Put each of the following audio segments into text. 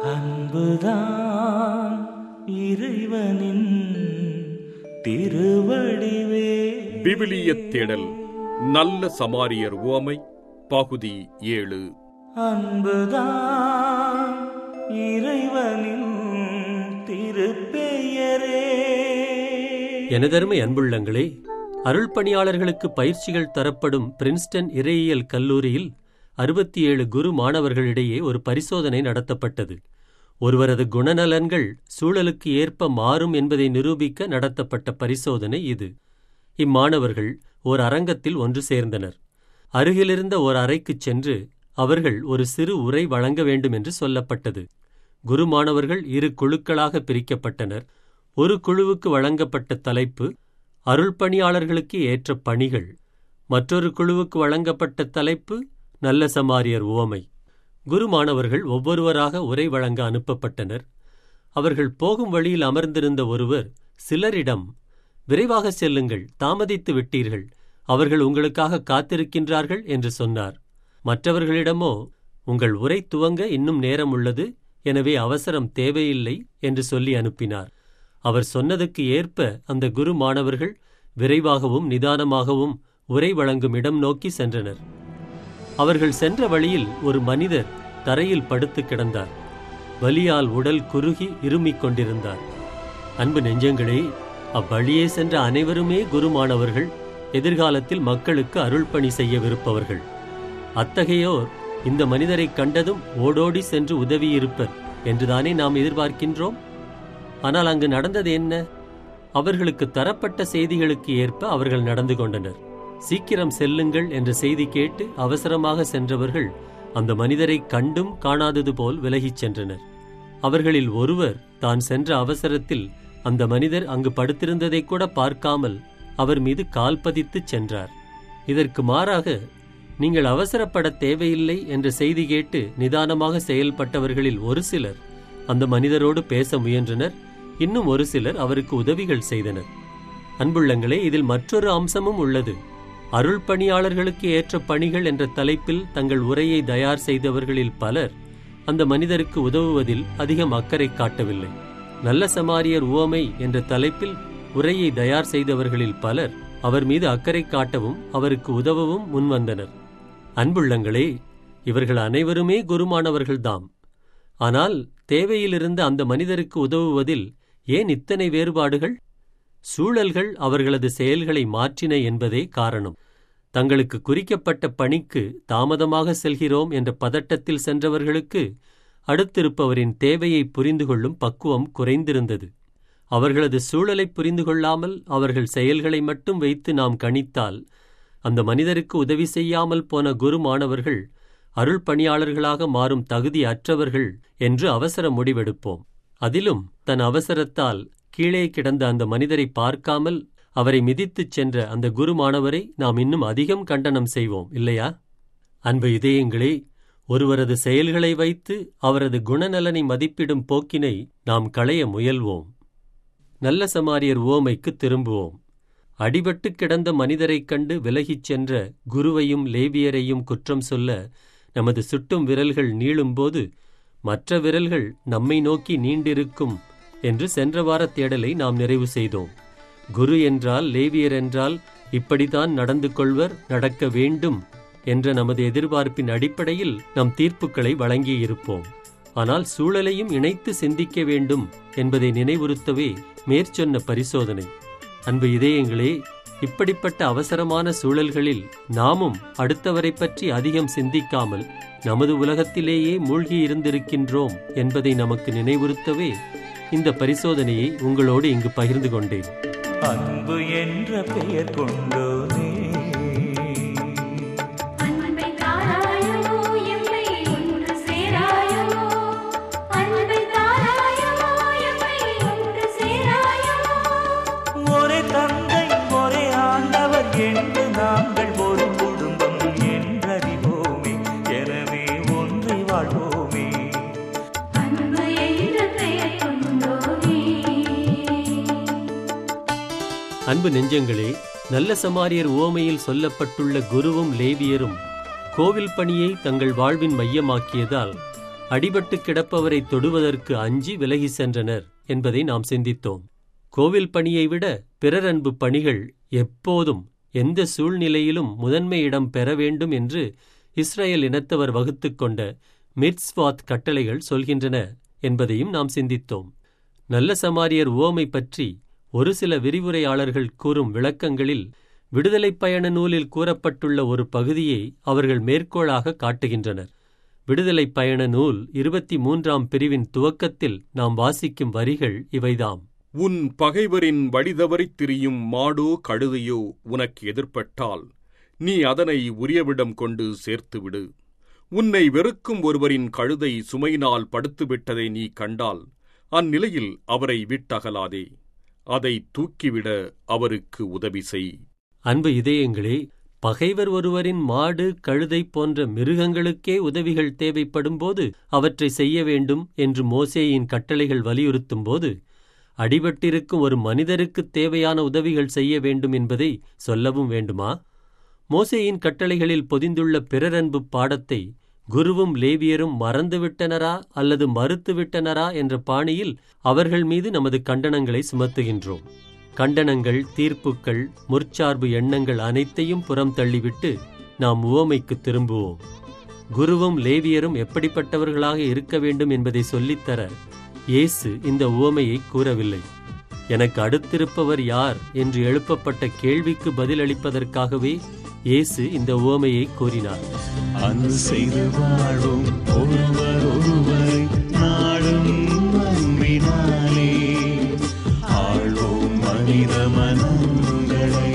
அன்புதான் இறைவனின் திருவடிவே விவிலிய தேடல் நல்ல சமாரியர் உவமை பகுதி ஏழு அன்புதான் இறைவனின் திருப்பெயரே எனதருமை அன்புள்ளங்களே அருள் பணியாளர்களுக்கு பயிற்சிகள் தரப்படும் பிரின்ஸ்டன் இறையியல் கல்லூரியில் அறுபத்தி ஏழு குரு மாணவர்களிடையே ஒரு பரிசோதனை நடத்தப்பட்டது ஒருவரது குணநலன்கள் சூழலுக்கு ஏற்ப மாறும் என்பதை நிரூபிக்க நடத்தப்பட்ட பரிசோதனை இது இம்மாணவர்கள் ஓர் அரங்கத்தில் ஒன்று சேர்ந்தனர் அருகிலிருந்த ஓர் அறைக்குச் சென்று அவர்கள் ஒரு சிறு உரை வழங்க வேண்டும் என்று சொல்லப்பட்டது குரு மாணவர்கள் இரு குழுக்களாக பிரிக்கப்பட்டனர் ஒரு குழுவுக்கு வழங்கப்பட்ட தலைப்பு அருள் பணியாளர்களுக்கு ஏற்ற பணிகள் மற்றொரு குழுவுக்கு வழங்கப்பட்ட தலைப்பு நல்ல சமாரியர் உவமை குரு மாணவர்கள் ஒவ்வொருவராக உரை வழங்க அனுப்பப்பட்டனர் அவர்கள் போகும் வழியில் அமர்ந்திருந்த ஒருவர் சிலரிடம் விரைவாக செல்லுங்கள் தாமதித்து விட்டீர்கள் அவர்கள் உங்களுக்காக காத்திருக்கின்றார்கள் என்று சொன்னார் மற்றவர்களிடமோ உங்கள் உரை துவங்க இன்னும் நேரம் உள்ளது எனவே அவசரம் தேவையில்லை என்று சொல்லி அனுப்பினார் அவர் சொன்னதுக்கு ஏற்ப அந்த குரு மாணவர்கள் விரைவாகவும் நிதானமாகவும் உரை வழங்கும் இடம் நோக்கி சென்றனர் அவர்கள் சென்ற வழியில் ஒரு மனிதர் தரையில் படுத்து கிடந்தார் வலியால் உடல் குறுகி இருமிக் கொண்டிருந்தார் அன்பு நெஞ்சங்களே அவ்வழியே சென்ற அனைவருமே குருமானவர்கள் எதிர்காலத்தில் மக்களுக்கு அருள் பணி செய்யவிருப்பவர்கள் அத்தகையோர் இந்த மனிதரை கண்டதும் ஓடோடி சென்று உதவியிருப்பர் என்றுதானே நாம் எதிர்பார்க்கின்றோம் ஆனால் அங்கு நடந்தது என்ன அவர்களுக்கு தரப்பட்ட செய்திகளுக்கு ஏற்ப அவர்கள் நடந்து கொண்டனர் சீக்கிரம் செல்லுங்கள் என்ற செய்தி கேட்டு அவசரமாக சென்றவர்கள் அந்த மனிதரை கண்டும் காணாதது போல் விலகிச் சென்றனர் அவர்களில் ஒருவர் தான் சென்ற அவசரத்தில் அந்த மனிதர் அங்கு படுத்திருந்ததை கூட பார்க்காமல் அவர் மீது கால் பதித்துச் சென்றார் இதற்கு மாறாக நீங்கள் அவசரப்பட தேவையில்லை என்ற செய்தி கேட்டு நிதானமாக செயல்பட்டவர்களில் ஒரு சிலர் அந்த மனிதரோடு பேச முயன்றனர் இன்னும் ஒரு சிலர் அவருக்கு உதவிகள் செய்தனர் அன்புள்ளங்களே இதில் மற்றொரு அம்சமும் உள்ளது அருள் பணியாளர்களுக்கு ஏற்ற பணிகள் என்ற தலைப்பில் தங்கள் உரையை தயார் செய்தவர்களில் பலர் அந்த மனிதருக்கு உதவுவதில் அதிகம் அக்கறை காட்டவில்லை நல்ல சமாரியர் உவமை என்ற தலைப்பில் உரையை தயார் செய்தவர்களில் பலர் அவர் மீது அக்கறை காட்டவும் அவருக்கு உதவவும் முன்வந்தனர் அன்புள்ளங்களே இவர்கள் அனைவருமே குருமானவர்கள்தாம் ஆனால் தேவையிலிருந்த அந்த மனிதருக்கு உதவுவதில் ஏன் இத்தனை வேறுபாடுகள் சூழல்கள் அவர்களது செயல்களை மாற்றின என்பதே காரணம் தங்களுக்கு குறிக்கப்பட்ட பணிக்கு தாமதமாக செல்கிறோம் என்ற பதட்டத்தில் சென்றவர்களுக்கு அடுத்திருப்பவரின் தேவையை புரிந்து கொள்ளும் பக்குவம் குறைந்திருந்தது அவர்களது சூழலை புரிந்து கொள்ளாமல் அவர்கள் செயல்களை மட்டும் வைத்து நாம் கணித்தால் அந்த மனிதருக்கு உதவி செய்யாமல் போன குரு மாணவர்கள் அருள் பணியாளர்களாக மாறும் தகுதி அற்றவர்கள் என்று அவசர முடிவெடுப்போம் அதிலும் தன் அவசரத்தால் கீழே கிடந்த அந்த மனிதரை பார்க்காமல் அவரை மிதித்துச் சென்ற அந்த குரு மாணவரை நாம் இன்னும் அதிகம் கண்டனம் செய்வோம் இல்லையா அன்பு இதயங்களே ஒருவரது செயல்களை வைத்து அவரது குணநலனை மதிப்பிடும் போக்கினை நாம் களைய முயல்வோம் நல்ல சமாரியர் உவமைக்கு திரும்புவோம் அடிபட்டு கிடந்த மனிதரைக் கண்டு விலகிச் சென்ற குருவையும் லேவியரையும் குற்றம் சொல்ல நமது சுட்டும் விரல்கள் நீளும்போது மற்ற விரல்கள் நம்மை நோக்கி நீண்டிருக்கும் என்று சென்ற வார தேடலை நாம் நிறைவு செய்தோம் குரு என்றால் லேவியர் என்றால் இப்படித்தான் நடந்து கொள்வர் நடக்க வேண்டும் என்ற நமது எதிர்பார்ப்பின் அடிப்படையில் நம் தீர்ப்புகளை வழங்கியிருப்போம் ஆனால் சூழலையும் இணைத்து சிந்திக்க வேண்டும் என்பதை நினைவுறுத்தவே மேற்சொன்ன பரிசோதனை அன்பு இதயங்களே இப்படிப்பட்ட அவசரமான சூழல்களில் நாமும் அடுத்தவரை பற்றி அதிகம் சிந்திக்காமல் நமது உலகத்திலேயே மூழ்கி இருந்திருக்கின்றோம் என்பதை நமக்கு நினைவுறுத்தவே இந்த பரிசோதனையை உங்களோடு இங்கு பகிர்ந்து கொண்டேன் அன்பு என்ற பெயர் கொண்டோனே அன்பை தாராயோ எம்மை ஒன்று சேராயோ அன்பை தாராயோ எம்மை ஒன்று சேராயோ ஒரே தந்தை ஒரே ஆண்டவர் என்று நாங்கள் ஒரு குடும்பம் என்றறிவோமே எனவே ஒன்றை வாழ்வோமே அன்பு என்ற பெயர் கொண்டோனே அன்பு நெஞ்சங்களே நல்ல சமாரியர் உவமையில் சொல்லப்பட்டுள்ள குருவும் லேவியரும் கோவில் பணியை தங்கள் வாழ்வின் மையமாக்கியதால் அடிபட்டு கிடப்பவரை தொடுவதற்கு அஞ்சி விலகி சென்றனர் என்பதை நாம் சிந்தித்தோம் கோவில் பணியை விட பிறர் அன்பு பணிகள் எப்போதும் எந்த சூழ்நிலையிலும் முதன்மை இடம் பெற வேண்டும் என்று இஸ்ரேல் இனத்தவர் வகுத்துக் கொண்ட மிட்ஸ்வாத் கட்டளைகள் சொல்கின்றன என்பதையும் நாம் சிந்தித்தோம் நல்ல சமாரியர் உவமை பற்றி ஒரு சில விரிவுரையாளர்கள் கூறும் விளக்கங்களில் விடுதலைப் பயண நூலில் கூறப்பட்டுள்ள ஒரு பகுதியை அவர்கள் மேற்கோளாக காட்டுகின்றனர் விடுதலைப் பயண நூல் இருபத்தி மூன்றாம் பிரிவின் துவக்கத்தில் நாம் வாசிக்கும் வரிகள் இவைதாம் உன் பகைவரின் வழிதவறித் திரியும் மாடோ கழுதையோ உனக்கு எதிர்ப்பட்டால் நீ அதனை உரியவிடம் கொண்டு சேர்த்துவிடு உன்னை வெறுக்கும் ஒருவரின் கழுதை சுமையினால் படுத்துவிட்டதை நீ கண்டால் அந்நிலையில் அவரை விட்டகலாதே அதை தூக்கிவிட அவருக்கு உதவி செய் அன்பு இதயங்களே பகைவர் ஒருவரின் மாடு கழுதை போன்ற மிருகங்களுக்கே உதவிகள் தேவைப்படும்போது அவற்றை செய்ய வேண்டும் என்று மோசேயின் கட்டளைகள் வலியுறுத்தும்போது அடிபட்டிருக்கும் ஒரு மனிதருக்குத் தேவையான உதவிகள் செய்ய வேண்டும் என்பதை சொல்லவும் வேண்டுமா மோசேயின் கட்டளைகளில் பொதிந்துள்ள பிறரன்பு பாடத்தை குருவும் லேவியரும் மறந்துவிட்டனரா அல்லது மறுத்துவிட்டனரா என்ற பாணியில் அவர்கள் மீது நமது கண்டனங்களை சுமத்துகின்றோம் கண்டனங்கள் தீர்ப்புக்கள் முற்சார்பு எண்ணங்கள் அனைத்தையும் புறம் தள்ளிவிட்டு நாம் உவமைக்கு திரும்புவோம் குருவும் லேவியரும் எப்படிப்பட்டவர்களாக இருக்க வேண்டும் என்பதை சொல்லித்தர இயேசு இந்த உவமையை கூறவில்லை எனக்கு அடுத்திருப்பவர் யார் என்று எழுப்பப்பட்ட கேள்விக்கு பதிலளிப்பதற்காகவே இயேசு இந்த உவமையை கூறினார் அன்பு செய்து வாழும் ஒருவர் ஒருவரை நாடும் அன்பினாலே ஆழ்வோம் மனித மனங்களை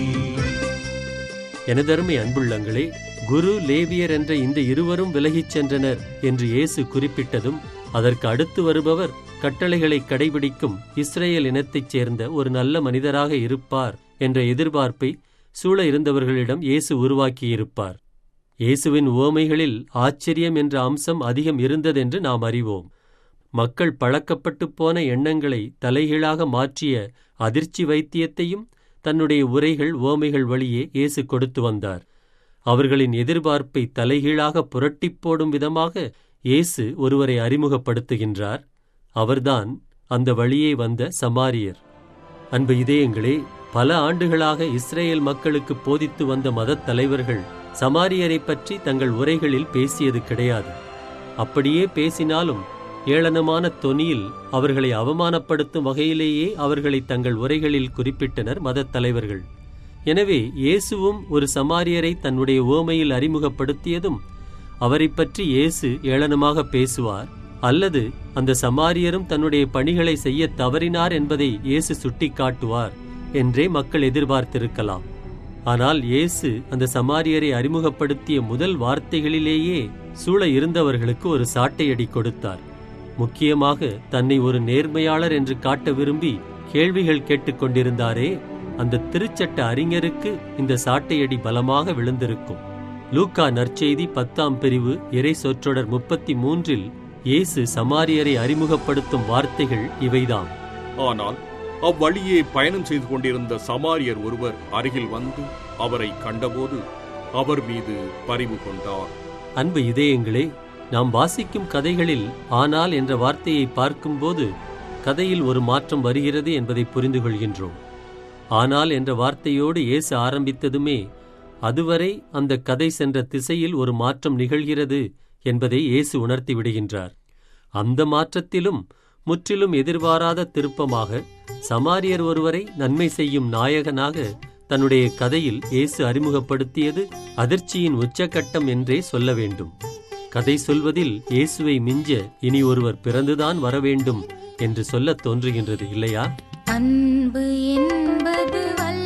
எனதருமை அன்புள்ளங்களே குரு லேவியர் என்ற இந்த இருவரும் விலகிச் சென்றனர் என்று இயேசு குறிப்பிட்டதும் அதற்கு அடுத்து வருபவர் கட்டளைகளை கடைபிடிக்கும் இஸ்ரேல் இனத்தைச் சேர்ந்த ஒரு நல்ல மனிதராக இருப்பார் என்ற எதிர்பார்ப்பை சூழ இருந்தவர்களிடம் இயேசு உருவாக்கியிருப்பார் இயேசுவின் உவமைகளில் ஆச்சரியம் என்ற அம்சம் அதிகம் இருந்ததென்று நாம் அறிவோம் மக்கள் பழக்கப்பட்டுப் போன எண்ணங்களை தலைகீழாக மாற்றிய அதிர்ச்சி வைத்தியத்தையும் தன்னுடைய உரைகள் உவமைகள் வழியே இயேசு கொடுத்து வந்தார் அவர்களின் எதிர்பார்ப்பை தலைகீழாக புரட்டிப் போடும் விதமாக இயேசு ஒருவரை அறிமுகப்படுத்துகின்றார் அவர்தான் அந்த வழியே வந்த சமாரியர் அன்பு இதயங்களே பல ஆண்டுகளாக இஸ்ரேல் மக்களுக்கு போதித்து வந்த மதத் தலைவர்கள் சமாரியரைப் பற்றி தங்கள் உரைகளில் பேசியது கிடையாது அப்படியே பேசினாலும் ஏளனமான தொனியில் அவர்களை அவமானப்படுத்தும் வகையிலேயே அவர்களை தங்கள் உரைகளில் குறிப்பிட்டனர் மதத் தலைவர்கள் எனவே இயேசுவும் ஒரு சமாரியரை தன்னுடைய உவமையில் அறிமுகப்படுத்தியதும் அவரைப் பற்றி இயேசு ஏளனமாக பேசுவார் அல்லது அந்த சமாரியரும் தன்னுடைய பணிகளை செய்ய தவறினார் என்பதை இயேசு சுட்டிக்காட்டுவார் என்றே மக்கள் எதிர்பார்த்திருக்கலாம் ஆனால் இயேசு அந்த சமாரியரை அறிமுகப்படுத்திய முதல் வார்த்தைகளிலேயே சூழ இருந்தவர்களுக்கு ஒரு சாட்டையடி கொடுத்தார் முக்கியமாக தன்னை ஒரு நேர்மையாளர் என்று காட்ட விரும்பி கேள்விகள் கேட்டுக்கொண்டிருந்தாரே அந்த திருச்சட்ட அறிஞருக்கு இந்த சாட்டையடி பலமாக விழுந்திருக்கும் லூக்கா நற்செய்தி பத்தாம் பிரிவு இறை சொற்றொடர் முப்பத்தி மூன்றில் இயேசு சமாரியரை அறிமுகப்படுத்தும் வார்த்தைகள் இவைதாம் ஆனால் அவ்வழியே பயணம் செய்து கொண்டிருந்த சமாரியர் ஒருவர் அருகில் வந்து அவரை கண்டபோது அவர் மீது பரிவு கொண்டார் அன்பு இதயங்களே நாம் வாசிக்கும் கதைகளில் ஆனால் என்ற வார்த்தையை பார்க்கும்போது கதையில் ஒரு மாற்றம் வருகிறது என்பதை புரிந்து கொள்கின்றோம் ஆனால் என்ற வார்த்தையோடு இயேசு ஆரம்பித்ததுமே அதுவரை அந்த கதை சென்ற திசையில் ஒரு மாற்றம் நிகழ்கிறது என்பதை இயேசு உணர்த்தி விடுகின்றார் அந்த மாற்றத்திலும் முற்றிலும் எதிர்பாராத திருப்பமாக சமாரியர் ஒருவரை நன்மை செய்யும் நாயகனாக தன்னுடைய கதையில் இயேசு அறிமுகப்படுத்தியது அதிர்ச்சியின் உச்சக்கட்டம் என்றே சொல்ல வேண்டும் கதை சொல்வதில் இயேசுவை மிஞ்ச இனி ஒருவர் பிறந்துதான் வரவேண்டும் என்று சொல்லத் தோன்றுகின்றது இல்லையா அன்பு என்பது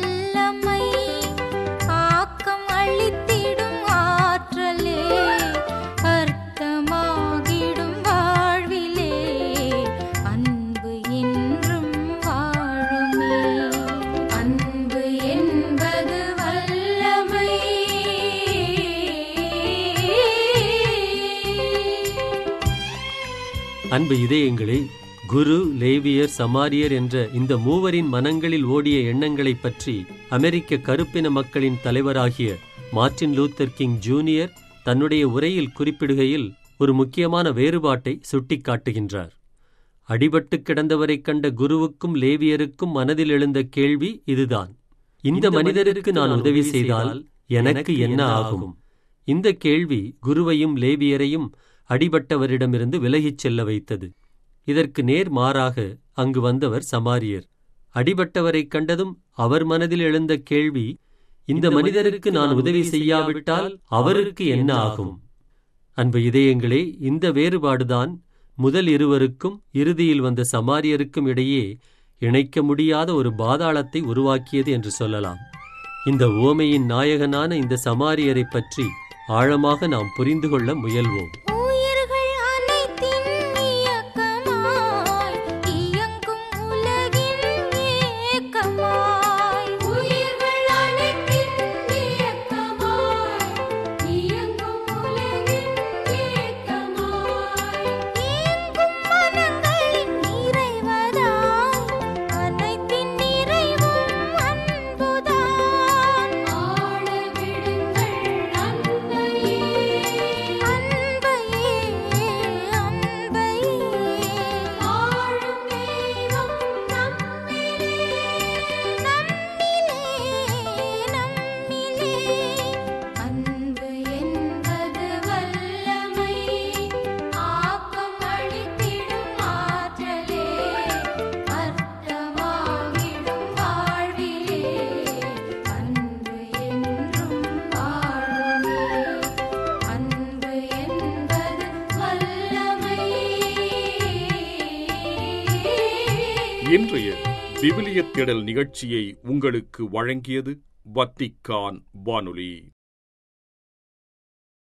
வல்லமை ஆக்கம் அளித்திடும் ஆற்றலே அர்த்தமாகிடும் வாழ்விலே அன்பு என்றும் வாழுமே அன்பு என்பது வல்லமை அன்பு இதயங்களே குரு லேவியர் சமாரியர் என்ற இந்த மூவரின் மனங்களில் ஓடிய எண்ணங்களைப் பற்றி அமெரிக்க கருப்பின மக்களின் தலைவராகிய மார்ட்டின் லூத்தர் கிங் ஜூனியர் தன்னுடைய உரையில் குறிப்பிடுகையில் ஒரு முக்கியமான வேறுபாட்டை சுட்டிக்காட்டுகின்றார் அடிபட்டு கிடந்தவரைக் கண்ட குருவுக்கும் லேவியருக்கும் மனதில் எழுந்த கேள்வி இதுதான் இந்த மனிதருக்கு நான் உதவி செய்தால் எனக்கு என்ன ஆகும் இந்த கேள்வி குருவையும் லேவியரையும் அடிபட்டவரிடமிருந்து விலகிச் செல்ல வைத்தது இதற்கு நேர் மாறாக அங்கு வந்தவர் சமாரியர் அடிபட்டவரைக் கண்டதும் அவர் மனதில் எழுந்த கேள்வி இந்த மனிதருக்கு நான் உதவி செய்யாவிட்டால் அவருக்கு என்ன ஆகும் அன்பு இதயங்களே இந்த வேறுபாடுதான் முதல் இருவருக்கும் இறுதியில் வந்த சமாரியருக்கும் இடையே இணைக்க முடியாத ஒரு பாதாளத்தை உருவாக்கியது என்று சொல்லலாம் இந்த உவமையின் நாயகனான இந்த சமாரியரைப் பற்றி ஆழமாக நாம் புரிந்து கொள்ள முயல்வோம் உயிர்கள் அனைத்தின் இயக்கமாய் இயங்கும் உலகின் ஏக்கமாய் உயிர்கள் அனைத்தின் இயக்கமாய் இயங்கும் உலகின் ஏக்கமாய் இயங்கும் மனங்களின் நிறைவதாய் அனைத்தின் நிறைவும் அன்புதான் ஆட விடுங்கள் அன்பையே அன்பையே அன்பையே ஆளும் தெய்வம் நம்மிலே நம்மிலே நம்மிலே அன்பு என்பது வல்லமை ஆக்கம் அளித்திடும் ஆற்றலே அர்த்தமாகிடும் வாழ்விலே அன்பு என்றும் வாழுமே அன்பு என்பது வல்லமை இன்றைய விவிலிய தேடல் நிகழ்ச்சியை உங்களுக்கு வழங்கியது வத்திக்கான் வானொலி